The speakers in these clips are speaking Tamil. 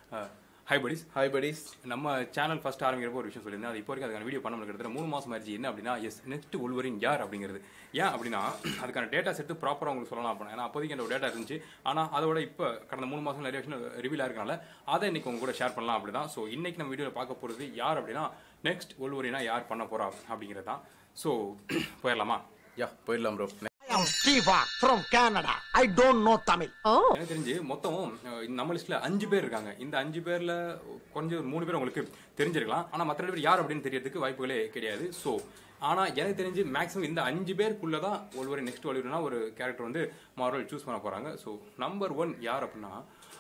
ஹை படிஸ் ஹாய் படிஸ் நம்ம சேனல் ஃபர்ஸ்ட் ஆரம்பிக்கிறப்போ ஒரு விஷயம் சொல்லியிருந்தேன் அது இப்போ வரைக்கும் அதுக்கான வீடியோ பண்ண முடியல கிட்டத்தட்ட மூணு மாசம் ஆயிடுச்சு என்ன அப்படின்னா எஸ் நெக்ஸ்ட் உள்வரின் யார் அப்படிங்கிறது ஏன் அப்படின்னா அதுக்கான டேட்டாஸ் எடுத்து ப்ராப்பராக உங்களுக்கு சொல்லலாம் அப்படின்னா ஏன்னா அப்போதைக்கு அந்த ஒரு டேட்டா இருந்துச்சு ஆனால் அதோட இப்போ கடந்த மூணு மாசம் நிறைய விஷயம் ரிவீல் இருக்கனால அதை இன்னைக்கு உங்க கூட ஷேர் பண்ணலாம் அப்படி தான் ஸோ இன்னைக்கு நம்ம வீடியோவில் பார்க்க போகிறது யார் அப்படின்னா நெக்ஸ்ட் உள்வரினா யார் பண்ண போறா அப்படிங்கிறது தான் ஸோ போயிடலாமா யா போயிடலாம் bro I am Shiva from Canada. I don't know Tamil. எனக்கு தெரிஞ்சு மொத்தம் அஹ், இந்த நம்ம லிஸ்ட்ல அஞ்சு பேர் இருக்காங்க இந்த அஞ்சு பேர்ல கொஞ்சம் ஒரு மூணு பேர் உங்களுக்கு தெரிஞ்சிருக்கலாம் ஆனா மற்ற ரெண்டு பேர் யார் அப்படின்னு தெரியறதுக்கு வாய்ப்புகளே கிடையாது ஸோ ஆனா எனக்கு தெரிஞ்சு மேக்ஸிமம் இந்த அஞ்சு பேருக்குள்ள தான் ஒருவர் நெக்ஸ்ட் ஒருவர்னா ஒரு கேரக்டர் வந்து மார்வல் சூஸ் பண்ண போறாங்க ஸோ நம்பர் ஒன் யார் அப்படின்னா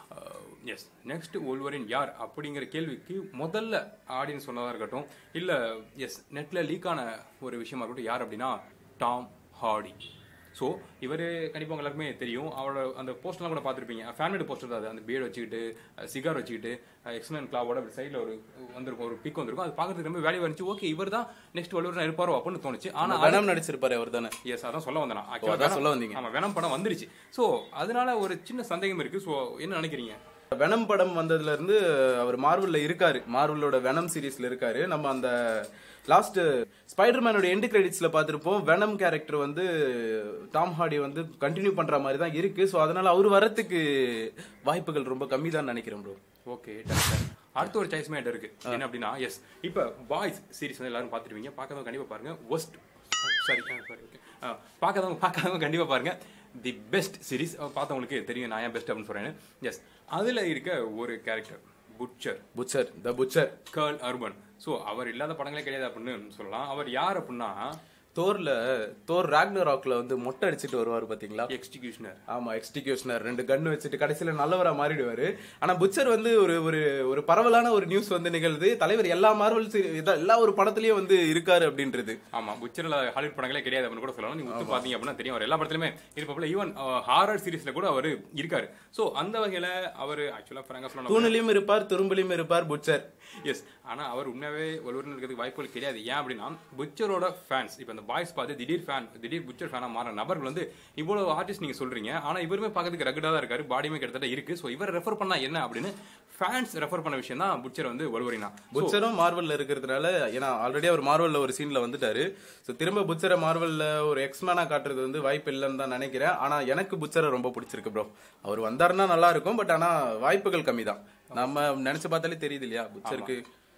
எஸ் நெக்ஸ்ட் ஒல்வரின் யார் அப்படிங்கிற கேள்விக்கு முதல்ல ஆடியன்ஸ் சொன்னதா இருக்கட்டும் இல்ல எஸ் நெட்ல லீக் ஆன ஒரு விஷயமா இருக்கட்டும் யார் அப்படின்னா டாம் ஹார்டி ஸோ இவர் கண்டிப்பாக உங்க எல்லாருக்குமே தெரியும் அவரோட அந்த போஸ்ட்லாம் கூட பார்த்துருப்பீங்க ஃபேமிலி போஸ்டர் தான் அது அந்த பியர்டு வச்சுக்கிட்டு சிகார் வச்சுக்கிட்டு எக்ஸ்மேன் கிளாவோட சைடில் ஒரு வந்திருக்கும் ஒரு பிக் வந்திருக்கும் அது பார்க்கறதுக்கு ரொம்ப வேல்யூ இருந்துச்சு ஓகே இவர் தான் நெக்ஸ்ட் வலுவரா இருப்பாரோ அப்படின்னு தோணுச்சு ஆனால் வெனம் நடிச்சிருப்பாரு அவர் தானே எஸ் அதான் சொல்ல வந்தேன் ஓ, அதான் சொல்ல வந்தீங்க. ஆமா வெனம் படம் வந்துருச்சு ஸோ அதனால ஒரு சின்ன சந்தேகம் இருக்கு ஸோ என்ன நினைக்கிறீங்க வெனம் படம் வந்ததுல இருந்து அவர் மார்வல்ல இருக்காரு மார்வலோட வெனம் சீரிஸ்ல இருக்காரு நம்ம அந்த லாஸ்ட் ஸ்பைடர்மேனோட எண்டு கிரெடிட்ஸ்ல பார்த்திருப்போம் வெனம் கேரக்டர் வந்து டாம் ஹார்டி வந்து கண்டினியூ பண்ற மாதிரி தான் இருக்கு ஸோ அதனால அவர் வரத்துக்கு வாய்ப்புகள் ரொம்ப கம்மி தான் நினைக்கிறேன் ப்ரோ ஓகே அடுத்த ஒரு சாய்ஸ் மேட் இருக்கு என்ன அப்படின்னா எஸ் இப்போ பாய்ஸ் சீரிஸ் வந்து எல்லாரும் பார்த்துருவீங்க பார்க்காதவங்க கண்டிப்பா பாருங்க ஒஸ்ட் சாரி சாரி ஓகே பார்க்காதவங்க பார்க்காதவங்க கண்டிப்பா பாருங்க தி பெஸ்ட் சீரிஸ் பார்த்தவங்களுக்கு தெரியும் நான் ஏன் பெஸ்ட் அப்படின்னு சொல்றேன் எஸ் அதுல இருக்க ஒரு character Butcher Butcher the Butcher Karl Urban so அவர் இல்லாத படங்களே கிடையாது அப்படின்னு சொல்லலாம் அவர் யார் அப்படின்னா தோர்ல தோர் ராக்னர் ராக்ல வந்து மொட்டை அடிச்சிட்டு வருவாரு பாத்தீங்களா எக்ஸ்டிகியூஷனர் ஆமா எக்ஸ்டிகியூஷனர் ரெண்டு கன் வச்சுட்டு கடைசியில நல்லவரா மாறிடுவாரு ஆனா புச்சர் வந்து ஒரு ஒரு ஒரு பரவலான ஒரு நியூஸ் வந்து நிகழ்து தலைவர் எல்லா மார்வல் எல்லா ஒரு படத்துலயும் வந்து இருக்காரு அப்படின்றது ஆமா புச்சர்ல ஹாலிவுட் படங்களே கிடையாது அப்படின்னு கூட சொல்லலாம் நீங்க உத்து பாத்தீங்க அப்படின்னா தெரியும் அவர் எல்லா படத்துலயுமே இருப்பப்பல ஈவன் ஹாரர் சீரிஸ்ல கூட அவர் இருக்காரு சோ அந்த வகையில அவர் ஆக்சுவலா ஃப்ராங்கா சொல்லணும் தூணிலையும் இருப்பார் துரும்புலையும் இருப்பார் புச்சர் எஸ் ஆனா அவர் உண்மையாவே ஒருவரும் இருக்கிறதுக்கு வாய்ப்புகள் கிடையாது ஏன் அப்படின்னா புச்சரோட ஃபேன்ஸ் இப்போ இந்த பாய்ஸ் பார்த்து திடீர் ஃபேன் திடீர் புச்சர் ஃபேனா மாற நபர்கள் வந்து இவ்வளவு ஆர்டிஸ்ட் நீங்க சொல்றீங்க ஆனா இவருமே பார்க்கறதுக்கு ரகடா தான் இருக்காரு பாடியுமே கிட்டத்தட்ட இருக்கு சோ இவர் ரெஃபர் பண்ணா என்ன அப்படின்னு ஃபேன்ஸ் ரெஃபர் பண்ண விஷயம் தான் புச்சர் வந்து ஒருவரினா புச்சரும் மார்வல்ல இருக்கிறதுனால ஏன்னா ஆல்ரெடி அவர் மார்வல்ல ஒரு சீன்ல வந்துட்டாரு சோ திரும்ப புச்சரை மார்வல்ல ஒரு எக்ஸ்மேனா காட்டுறது வந்து வாய்ப்பு இல்லைன்னு தான் நினைக்கிறேன் ஆனா எனக்கு புச்சரை ரொம்ப பிடிச்சிருக்கு ப்ரோ அவர் வந்தாருன்னா நல்லா இருக்கும் பட் ஆனா வாய்ப்புகள் கம்மி தான் நம்ம நினைச்சு பார்த்தாலே தெரியுது இல்லையா புச்சருக்கு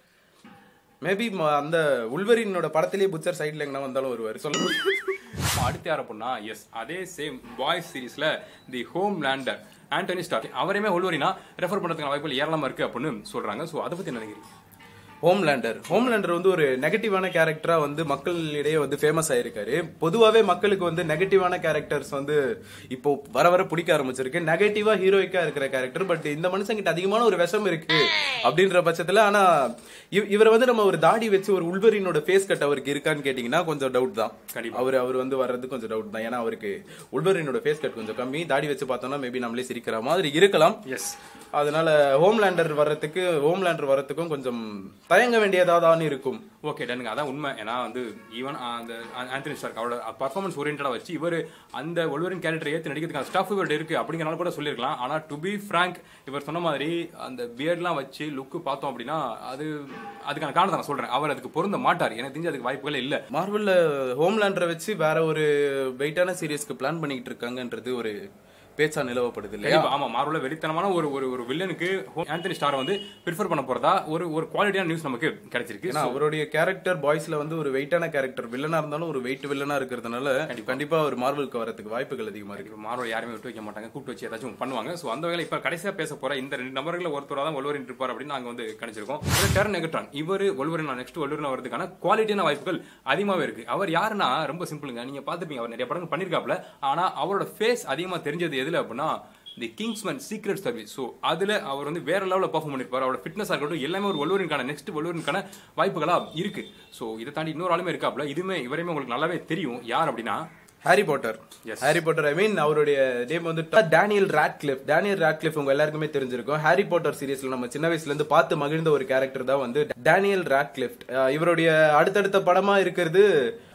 மேபி அந்த உள்வரினோட படத்திலேயே புச்சர் சைடுல எங்கன்னா வந்தாலும் வருவார் சொல்ல முடியாது அடுத்து யார் அப்படின்னா எஸ் அதே சேம் பாய்ஸ் சீரிஸ்ல the Homelander Antony Starr அவரையுமே ஒல்வரினா ரெஃபர் பண்றதுக்கான வாய்ப்புகள் ஏராளமா இருக்கு அப்படின்னு சொல்றாங்க சோ அதை பத்தி என்ன நினைக்கிறீங்க ஹோம்லேண்டர் ஹோம்லேண்டர் வந்து ஒரு நெகட்டிவான கேரக்டரா வந்து மக்களிடையே வந்து ஃபேமஸ் ஆயிருக்காரு பொதுவாவே மக்களுக்கு வந்து நெகட்டிவான கேரக்டர்ஸ் வந்து இப்போ வர வர பிடிக்க ஆரம்பிச்சிருக்கு நெகட்டிவா ஹீரோயிக்கா இருக்கிற கேரக்டர் பட் இந்த மனுஷங்கிட்ட அதிகமான ஒரு விஷம் இருக்கு அப்படின்ற பட்சத்துல ஆனா இவ- இவரை வந்து நம்ம ஒரு தாடி வச்சு ஒரு உள்வரினோட ஃபேஸ் கட் அவருக்கு இருக்கான்னு கேட்டீங்கன்னா கொஞ்சம் டவுட் தான் கண்டிப்பா. அவர் அவர் வந்து வர்றது கொஞ்சம் டவுட் தான் ஏன்னா அவருக்கு உள்வரினோட ஃபேஸ் கட் கொஞ்சம் கம்மி தாடி வச்சு பார்த்தோம்னா மேபி நம்மளே சிரிக்கிற மாதிரி இருக்கலாம் எஸ் அதனால ஹோம்லேண்டர் வர்றதுக்கு ஹோம்லேண்டர் வர்றதுக்கும் கொஞ்சம் தயங்க வேண்டியதாதான் இருக்கும் ஓகே டனுங்க அதான் உண்மை ஏன்னா வந்து ஈவன் அந்த ஆந்தனி ஸ்டார்க் அவரோட பர்ஃபார்மன்ஸ் ஓரியன்டா வச்சு இவர் அந்த ஒல்வரின் கேரக்டர் ஏத்து நடிக்கிறதுக்கான ஸ்டாஃப் இவர்கிட்ட இருக்கு அப்படிங்கறனால கூட சொல்லியிருக்கலாம் ஆனா டு பி ஃப்ராங்க் இவர் சொன்ன மாதிரி அந்த பியர்ட்லாம் வச்சு லுக்கு பார்த்தோம் அப்படின்னா அது அதுக்கான காரணத்தை நான் சொல்றேன் அவர் அதுக்கு பொருந்த மாட்டார் எனக்கு தெரிஞ்சு அதுக்கு வாய்ப்புகளே இல்ல மார்வல்ல ஹோம்லேண்டரை வச்சு வேற ஒரு வெயிட்டான சீரிஸ்க்கு பிளான் பண்ணிக்கிட்டு இருக்காங்கன்றது ஒரு பேச்சா நிலவப்படுது இல்லையா கண்டிப்பா, ஆமா மார்வல வெறித்தனமான ஒரு ஒரு ஒரு வில்லனுக்கு ஆந்தனி ஸ்டார் வந்து ப்ரிஃபர் பண்ண போறதா ஒரு ஒரு குவாலிட்டியான நியூஸ் நமக்கு கிடைச்சிருக்கு ஏன்னா அவருடைய கேரக்டர் பாய்ஸ்ல வந்து ஒரு வெயிட்டான கேரக்டர் வில்லனா இருந்தாலும் ஒரு வெயிட் வில்லனா இருக்கிறதுனால கண்டிப்பா ஒரு மார்வலுக்கு வரதுக்கு வாய்ப்புகள் அதிகமா இருக்கு மார்வல் யாருமே விட்டு வைக்க மாட்டாங்க கூப்பிட்டு வச்சு ஏதாச்சும் பண்ணுவாங்க சோ அந்த வகையில இப்ப கடைசியா பேச போற இந்த ரெண்டு நபர்களை ஒருத்தரா தான் ஒல்வரின் இருப்பார் அப்படின்னு நாங்க வந்து கணிச்சிருக்கோம் டெர் நெகட்ரான் இவர் ஒல்வரின் நெக்ஸ்ட் ஒல்வரின் வரதுக்கான குவாலிட்டியான வாய்ப்புகள் அதிகமாவே இருக்கு அவர் யாருன்னா ரொம்ப சிம்பிளுங்க நீங்க பாத்துப்பீங்க அவர் நிறைய படங்கள் பண்ணிருக்காப்ல ஆனா அவரோட ஃபேஸ் அதிகமா தெரிஞ்சது எதுல அப்படின்னா the Kingsman secret service so அதுல அவர் வந்து வேற லெவலில் பர்ஃபார்ம் பண்ணிருப்பார் அவரோட ஃபிட்னஸ் இருக்கட்டும் எல்லாமே ஒரு ஒல்வரின்கான நெக்ஸ்ட் ஒல்வரின்கான வாய்ப்புகளா இருக்கு ஸோ இதை தாண்டி இன்னொரு ஆளுமே இருக்காப்ல இதுவுமே இவரையுமே உங்களுக்கு நல்லாவே தெரியும் யார் அப்படின்னா Harry Potter Yes. Harry Potter I mean அவருடைய நேம் வந்து டேனியல் ராட்கிளிஃப் டேனியல் ராட்கிளிஃப் உங்க எல்லாருக்குமே தெரிஞ்சிருக்கும் ஹாரி பாட்டர் சீரிஸ்ல நம்ம சின்ன வயசுல இருந்து பார்த்து மகிழ்ந்த ஒரு கேரக்டர் தான் வந்து டேனியல் ராட்கிளிஃப் அஹ் இவருடைய அடுத்தடுத்த படமா இருக்கிறது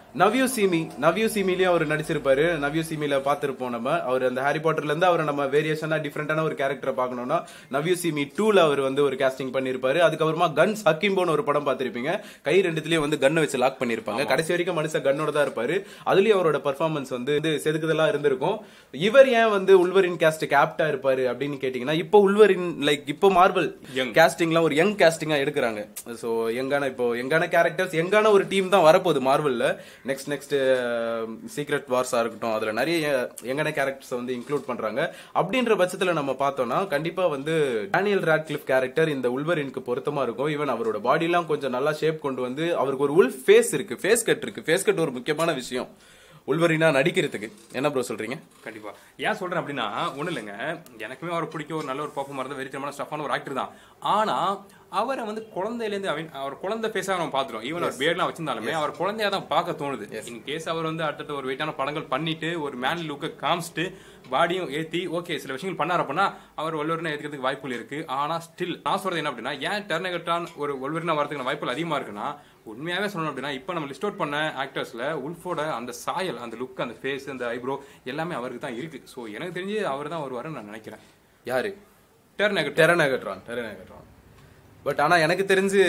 நவ்யூ சிமி நவ்யூ சிமிலயும் அவர் நடிச்சிருப்பாரு நவ்யூ சிமில பார்த்திருப்போம் நம்ம அவர் அந்த ஹாரி பாட்டர்ல இருந்து அவரை நம்ம வேரியேஷனா டிஃப்ரெண்டான ஒரு கேரக்டரை பார்க்கணும்னா நவ்யூ சிமி டூல அவர் வந்து ஒரு கேஸ்டிங் பண்ணிருப்பாரு அதுக்கப்புறமா கன்ஸ் ஹக்கிம்போன்னு ஒரு படம் பார்த்திருப்பீங்க கை ரெண்டுத்துலயும் வந்து கன்னை வச்சு லாக் பண்ணிருப்பாங்க கடைசி வரைக்கும் மனுஷன் கன்னோட தான் இருப்பாரு அதுலயும் அவரோட பெர்ஃபார்மன்ஸ் வந்து இது செதுக்குதலா இருந்திருக்கும் இவர் ஏன் வந்து உள்வரின் கேஸ்டுக்கு ஆப்டா இருப்பாரு அப்படின்னு கேட்டீங்கன்னா இப்போ உள்வரின் லைக் இப்போ மார்வல் Young. கேஸ்டிங்லாம் ஒரு யங் கேஸ்டிங்கா எடுக்கிறாங்க சோ யங்கான இப்போ யங்கான கேரக்டர்ஸ் யங்கான ஒரு டீம் தான் வரப்போகுது மார்வல்ல நெக்ஸ்ட் நெக்ஸ்ட் சீக்ரெட் வார்ஸா இருக்கட்டும் அதுல நிறைய யங்கான கேரக்டர்ஸ் வந்து இன்க்ளூட் பண்றாங்க அப்படின்ற பட்சத்துல நம்ம பார்த்தோம்னா கண்டிப்பா வந்து டேனியல் ராட்கிளிஃப் கேரக்டர் இந்த உள்வரினுக்கு பொருத்தமா இருக்கும் ஈவன் அவரோட பாடிலாம் கொஞ்சம் நல்லா ஷேப் கொண்டு வந்து அவருக்கு ஒரு உள் ஃபேஸ் இருக்கு ஃபேஸ் கட் இருக்கு ஃபேஸ் கட் ஒரு முக்கியமான விஷயம் உள்வரினா நடிக்கிறதுக்கு என்ன ப்ரோ சொல்றீங்க கண்டிப்பா ஏன் சொல்றேன் அப்படின்னா ஒண்ணு இல்லைங்க எனக்குமே அவர் பிடிக்கும் ஒரு நல்ல ஒரு பர்ஃபார்மர் தான் வெறித்தனமான ஸ்டஃபான ஒரு ஆக்டர் தான் ஆனா அவரை வந்து குழந்தையிலேருந்து அவன் அவர் குழந்தை பேச நம்ம பாத்துறோம் ஈவன் அவர் பேர்லாம் வச்சிருந்தாலுமே அவர் குழந்தையா தான் பார்க்க தோணுது இன் கேஸ் அவர் வந்து அடுத்தடுத்த ஒரு வெயிட்டான படங்கள் பண்ணிட்டு ஒரு மேன் லுக்கை காமிச்சிட்டு பாடியும் ஏத்தி ஓகே சில விஷயங்கள் பண்ணார் அப்படின்னா அவர் ஒல்வரினா ஏத்துக்கிறதுக்கு வாய்ப்புகள் இருக்கு ஆனா ஸ்டில் நான் சொல்றது என்ன அப்படின்னா ஏன் டெர்னகட்டான் ஒரு ஒல்வரினா வரதுக்கான வாய்ப்புகள் அதிகமா இருக்குன்னா உண்மையாவே சொல்லணும் அப்படின்னா இப்போ நம்ம லிஸ்ட் அவுட் பண்ண ஆக்டர்ஸ்ல உல்ஃபோட அந்த சாயல் அந்த லுக் அந்த ஃபேஸ் அந்த ஐப்ரோ எல்லாமே அவருக்கு தான் இருக்கு ஸோ எனக்கு தெரிஞ்சு அவர் தான் வருவாருன்னு நான் நினைக்கிறேன் யாரு டெர்னகட் டெரனகட்ரான் டெரனகட்ரான் பட் ஆனா எனக்கு தெரிஞ்சு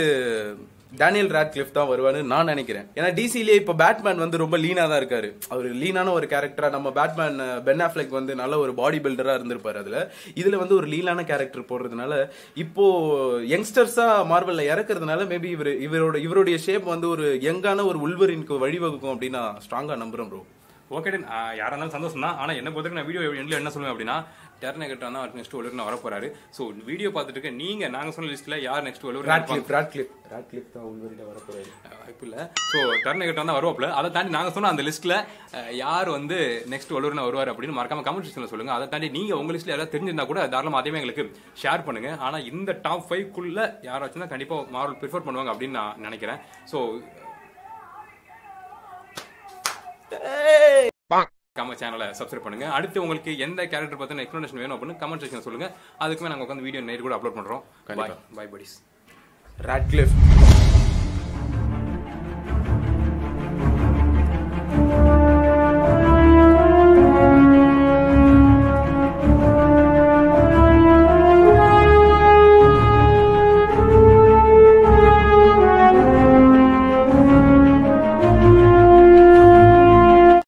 டேனியல் ராட்கிளிஃப் தான் வருவான்னு நான் நினைக்கிறேன் ஏன்னா டிசிலேயே இப்போ பேட்மேன் வந்து ரொம்ப லீனா தான் இருக்காரு அவர் லீனான ஒரு கேரக்டரா நம்ம பேட்மேன் பென் ஆஃப்லெக் வந்து நல்ல ஒரு பாடி பில்டரா இருந்திருப்பாரு அதுல இதுல வந்து ஒரு லீனான கேரக்டர் போடுறதுனால இப்போ யங்ஸ்டர்ஸா மார்வல்ல இறக்குறதுனால மேபி இவர் இவரோட இவருடைய ஷேப் வந்து ஒரு யங்கான ஒரு உள்வரினுக்கு வழிவகுக்கும் அப்படின்னு நான் ஸ்ட்ராங்கா நம்புறேன் ப்ரோ ஓகே யாரா இருந்தாலும் சந்தோஷம் தான் ஆனா என்ன பொறுத்தவரைக்கும் நான் வீடியோ எண்ட்ல என்ன சொல்லுவேன் அப்படின்னா டெர்னகட்டான் தான் நெக்ஸ்ட் ஒழுங்கு வர போறாரு ஸோ வீடியோ பார்த்துட்டு இருக்க நீங்க நாங்க சொன்ன லிஸ்ட்ல யார் நெக்ஸ்ட் ஒழுங்கு ராட்கிளிஃப் ராட்கிளிஃப் ராட்கிளிஃப் தான் உள்வரின வரப்போறாரு வாய்ப்பு இல்ல ஸோ டர்னகட் தான் வருவாப்ல அதை தாண்டி நாங்க சொன்ன அந்த லிஸ்ட்ல யார் வந்து நெக்ஸ்ட் வலுவரன வருவார் அப்படின்னு மறக்காம கமெண்ட் செக்ஷன்ல சொல்லுங்க அதை தாண்டி நீங்க உங்க லிஸ்ட்ல யாராவது தெரிஞ்சிருந்தா கூட தாராளமா அதையுமே எங்களுக்கு ஷேர் பண்ணுங்க ஆனா இந்த டாப் ஃபைவ் குள்ள யாராச்சும் தான் கண்டிப்பா மார்வல் ப்ரிஃபர் பண்ணுவாங்க அப்படின்னு நான் நினைக்கிறேன் ஸோ கம சேனலை சப்ஸ்கிரைப் பண்ணுங்க அடுத்து உங்களுக்கு எந்த கேரக்டர் பத்தின எக்ஸ்பிளனேஷன் வேணும் அப்படின்னு கமெண்ட் செக்ஷன் சொல்லுங்க அதுக்குமே நாங்க உட்காந்து வீடியோ நைட் கூட அப்லோட் பண்றோம் கண்டிப்பா. By buddies Radcliffe